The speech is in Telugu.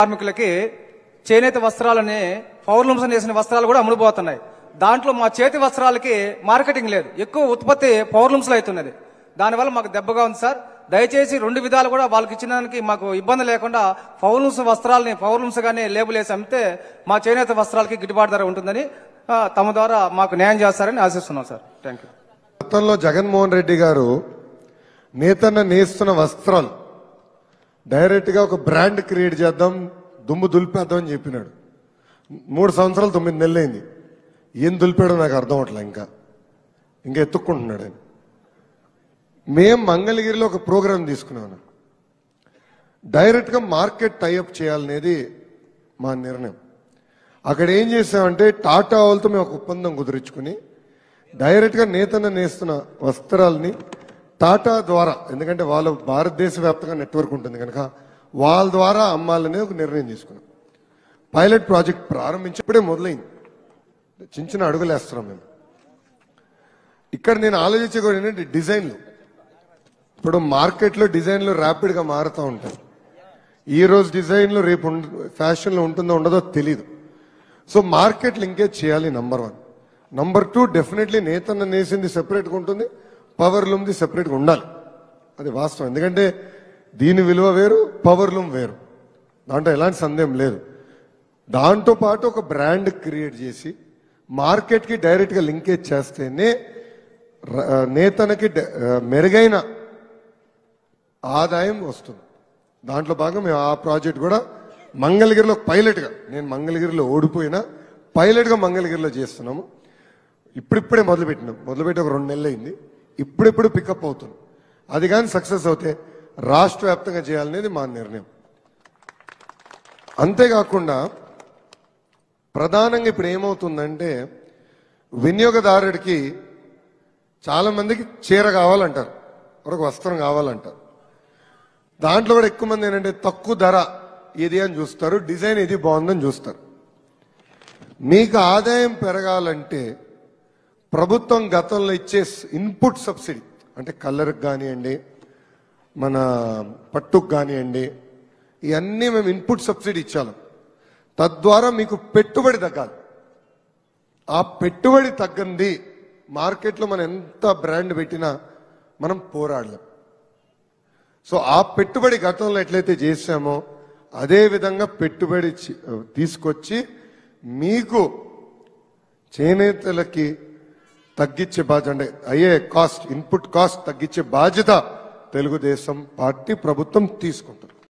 కార్మికులకి చేనేత వస్త్రాలని పౌర్ణంసం చేసిన వస్త్రాలు కూడా అమ్ముడుపోతున్నాయి దాంట్లో మా చేతి వస్త్రాలకి మార్కెటింగ్ లేదు ఎక్కువ ఉత్పత్తి పౌర్ణంసలు అవుతున్నది దానివల్ల మాకు దెబ్బగా ఉంది సార్ దయచేసి రెండు విధాలు కూడా వాళ్ళకి ఇచ్చినానికి మాకు ఇబ్బంది లేకుండా పౌర్ణంస వస్త్రాలని పౌర్ణంసగానే లేబుల్ వేసి అమ్మితే మా చేనేత వస్త్రాలకి గిట్టుబాటు ధర ఉంటుందని ఆ, తమ ద్వారా మాకు న్యాయం చేస్తారని ఆశిస్తున్నాం సార్ థ్యాంక్ యూ గతంలో జగన్మోహన్ రెడ్డి గారు నేతన్న నేస్తున్న వస్త్రాలు డైరెక్ట్ గా ఒక బ్రాండ్ క్రియేట్ చేద్దాం దుమ్ము దులిపేద్దాం అని చెప్పినాడు మూడు సంవత్సరాలు తొమ్మిది నెలలైంది ఏం దులిపాడో నాకు అర్థం అవట్లే ఇంకా ఇంకా ఎత్తుక్కుంటున్నాడు ఆయన మేం మంగళగిరిలో ఒక ప్రోగ్రాం తీసుకున్నాను డైరెక్ట్ గా మార్కెట్ టైఅప్ చేయాలనేది మా నిర్ణయం అక్కడ ఏం చేసామంటే టాటా వాళ్ళతో మేము ఒక ఒప్పందం కుదుర్చుకుని డైరెక్ట్ గా నేతన్న నేస్తున్న వస్త్రాలని టాటా ద్వారా ఎందుకంటే వాళ్ళ భారతదేశ వ్యాప్తంగా నెట్వర్క్ ఉంటుంది కనుక వాళ్ళ ద్వారా అమ్మాలనే ఒక నిర్ణయం తీసుకున్నాం పైలట్ ప్రాజెక్ట్ ప్రారంభించి ఇప్పుడే మొదలైంది చిన్న చిన్న అడుగులు వేస్తున్నాం మేము ఇక్కడ నేను ఆలోచించే కూడా ఏంటంటే డిజైన్లు ఇప్పుడు మార్కెట్లో డిజైన్లు ర్యాపిడ్ గా మారుతూ ఉంటాయి ఈ రోజు డిజైన్లు రేపు ఫ్యాషన్లో ఉంటుందో ఉండదో తెలియదు సో మార్కెట్ లింకేజ్ చేయాలి number one number two definitely నేతన్న నేసింది సెపరేట్గా ఉంటుంది పవర్ లూమ్ది సెపరేట్గా ఉండాలి అది వాస్తవం ఎందుకంటే దీని విలువ వేరు పవర్ లూమ్ వేరు దాంట్లో ఎలాంటి సందేహం లేదు దాంతో పాటు ఒక బ్రాండ్ క్రియేట్ చేసి మార్కెట్కి డైరెక్ట్గా లింకేజ్ చేస్తేనే ర- నేతనకి డ- మెరుగైన ఆదాయం వస్తుంది దాంట్లో భాగం మేము ఆ ప్రాజెక్ట్ కూడా మంగళగిరిలో పైలట్గా నేను మంగళగిరిలో ఓడిపోయినా పైలట్గా మంగళగిరిలో చేస్తున్నాము ఇప్పుడిప్పుడే మొదలుపెట్టినాం మొదలుపెట్టి ఒక రెండు నెలలు అయింది ఇప్పుడిప్పుడు పికప్ అవుతుంది అది కానీ సక్సెస్ అవుతే రాష్ట్ర వ్యాప్తంగా చేయాలనేది మా నిర్ణయం అంతేకాకుండా ప్రధానంగా ఇప్పుడు ఏమవుతుందంటే వినియోగదారుడికి చాలా మందికి చీర కావాలంటారు ఒక వస్త్రం కావాలంటారు దాంట్లో కూడా ఎక్కువ మంది ఏంటంటే తక్కువ ధర ఇది అని చూస్తారు డిజైన్ ఇది బాగుందని చూస్తారు మీకు ఆదాయం పెరగాలంటే ప్రభుత్వం గతంలో ఇచ్చే ఇన్పుట్ సబ్సిడీ అంటే కలర్కి కానివ్వండి మన పట్టుకు కానివ్వండి ఇవన్నీ మేము ఇన్పుట్ సబ్సిడీ ఇచ్చాము తద్వారా మీకు పెట్టుబడి తగ్గాలి ఆ పెట్టుబడి తగ్గంది మార్కెట్లో మనం ఎంత బ్రాండ్ పెట్టినా మనం పోరాడలేం సో ఆ పెట్టుబడి గతంలో ఎట్లయితే చేశామో అదే విధంగా పెట్టుబడి చి- తీసుకొచ్చి మీకు చేనేతలకి తగ్గించే బాధ్యత అంటే అయ్యే కాస్ట్ ఇన్పుట్ కాస్ట్ తగ్గించే బాధ్యత తెలుగుదేశం పార్టీ ప్రభుత్వం తీసుకుంటుంది